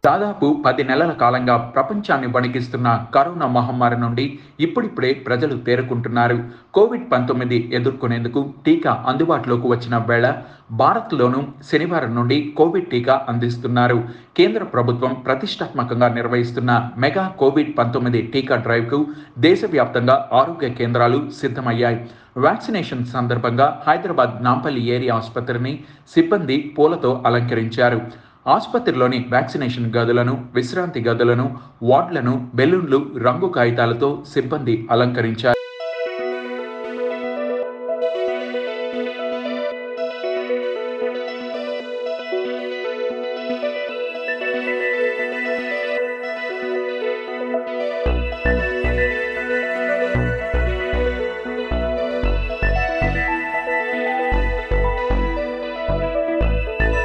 దాదాపు పది నెలల కాలంగా ప్రపంచాన్ని వణికిస్తున్న కరోనా మహమ్మారి నుండి ఇప్పుడిప్పుడే ప్రజలు తేరుకుంటున్నారు కోవిడ్ పంతొమ్మిది ఎదుర్కొనేందుకు టీకా అందుబాటులోకి వచ్చిన వేళ భారత్లోనూ శనివారం నుండి కోవిడ్ టీకా అందిస్తున్నారు కేంద్ర ప్రభుత్వం ప్రతిష్టాత్మకంగా నిర్వహిస్తున్న మెగా కోవిడ్ పంతొమ్మిది టీకా డ్రైవ్కు దేశవ్యాప్తంగా ఆరోగ్య కేంద్రాలు సిద్ధమయ్యాయి వ్యాక్సినేషన్ సందర్భంగా హైదరాబాద్ నాంపల్లి ఏరియా ఆసుపత్రిని సిబ్బంది పూలతో అలంకరించారు ఆసుపత్రిలోని వ్యాక్సినేషన్ గదులను విశ్రాంతి గదులను వార్డులను బెలూన్లు రంగు కాగితాలతో సిబ్బంది అలంకరించారు